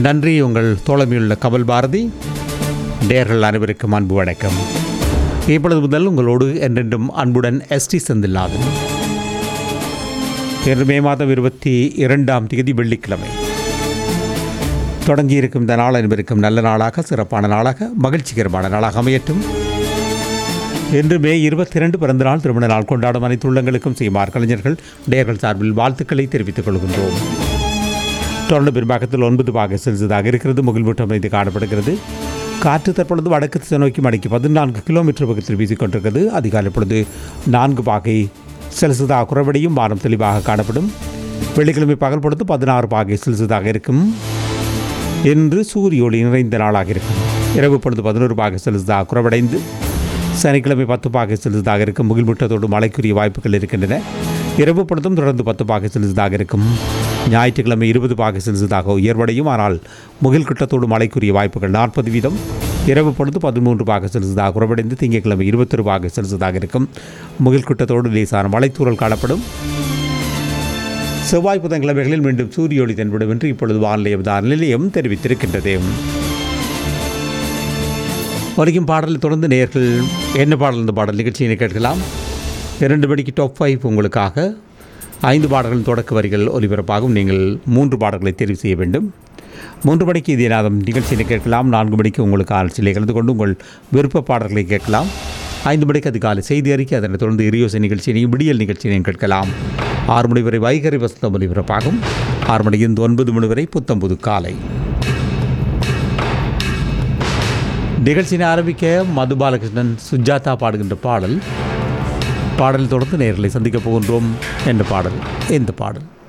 நன்றி உங்கள் தோழமையுள்ள கமல் பாரதி நேர்கள் அனைவருக்கும் அன்பு வணக்கம் இப்பொழுது முதல் உங்களோடு என்றென்றும் அன்புடன் எஸ்டி செந்தில்லாதன் இன்று மே மாதம் இருபத்தி இரண்டாம் தேதி வெள்ளிக்கிழமை தொடங்கியிருக்கும் இந்த நாள் அனைவருக்கும் நல்ல நாளாக சிறப்பான நாளாக மகிழ்ச்சிகரமான நாளாக அமையட்டும் இன்று மே இருபத்தி இரண்டு பிறந்த நாள் திருமண நாள் கொண்டாடும் அனைத்து உள்ளங்களுக்கும் செய்யுமாறு கலைஞர்கள் நேர்கள் சார்பில் வாழ்த்துக்களை தெரிவித்துக் கொள்கின்றோம் தொடர்ந்து பின்பாகத்தில் ஒன்பது பாக செல்சியஸாக இருக்கிறது முகில்மூட்டம் அமைந்து காணப்படுகிறது காற்று தற்பொழுது வடக்கு திசை நோக்கி மணிக்கு பதினான்கு கிலோமீட்டர் வேகத்தில் வீசிக்கொண்டிருக்கிறது அதிகாலை பொழுது நான்கு பாகை செல்சியஸாக குறைவடையும் வானம் தெளிவாக காணப்படும் வெள்ளிக்கிழமை பகல் பொழுது பதினாறு பாகை செல்சியஸாக இருக்கும் இன்று சூரிய ஒளி நிறைந்த நாளாக இருக்கும் இரவு பொழுது பதினோரு பாகை செல்சியஸாக குறைவடைந்து சனிக்கிழமை பத்து பாகை செல்சியஸாக இருக்கும் முகில்மூட்டத்தோடு மழைக்குரிய வாய்ப்புகள் இருக்கின்றன இரவு பொழுதும் தொடர்ந்து பத்து பாகை செல்சியஸாக இருக்கும் ஞாயிற்றுக்கிழமை இருபது பாகை செல்சியஸாக உயர்வடையும் ஆனால் முகில் கிட்டத்தோடு மழைக்குரிய வாய்ப்புகள் நாற்பது வீதம் இரவு பொழுது பதிமூன்று பாக செல்சியஸாக குறைவடைந்து திங்கட்கிழமை இருபத்தொரு பாக செல்சியஸாக இருக்கும் முகில் கிட்டத்தோடு லேசான மலைத்தூரல் காணப்படும் செவ்வாய் புதன்கிழமைகளில் மீண்டும் சூரிய ஒளி தென்படும் என்று இப்பொழுது வானிலை அவதார நிலையம் தெரிவித்திருக்கின்றது ஒலிக்கும் பாடலை தொடர்ந்து நேர்கள் என்ன பாடல் இந்த பாடல் நிகழ்ச்சியினை கேட்கலாம் இரண்டு மணிக்கு டாப் ஃபைவ் உங்களுக்காக ஐந்து பாடல்களின் தொடக்க வரிகள் ஒலிபரப்பாகும் நீங்கள் மூன்று பாடல்களை தெரிவு செய்ய வேண்டும் மூன்று மணிக்கு இதே நாதம் நிகழ்ச்சியினை கேட்கலாம் நான்கு மணிக்கு உங்களுக்கு ஆட்சியிலே கலந்து கொண்டு உங்கள் விருப்ப பாடல்களை கேட்கலாம் ஐந்து மணிக்கு அதிகாலை செய்தி அறிக்கை அதனைத் தொடர்ந்து இரியோசை நிகழ்ச்சியினையும் விடியல் நிகழ்ச்சியினையும் கேட்கலாம் ஆறு மணி வரை வைகரை வசந்தம் ஒலிபரப்பாகும் ஆறு மணியிலிருந்து ஒன்பது மணி வரை புத்தம்புது காலை நிகழ்ச்சியினை ஆரம்பிக்க மது பாலகிருஷ்ணன் சுஜாதா பாடுகின்ற பாடல் பாடல் தொடர்ந்து நேர்களை சந்திக்கப் போகின்றோம் என்ற பாடல் இந்த பாடல்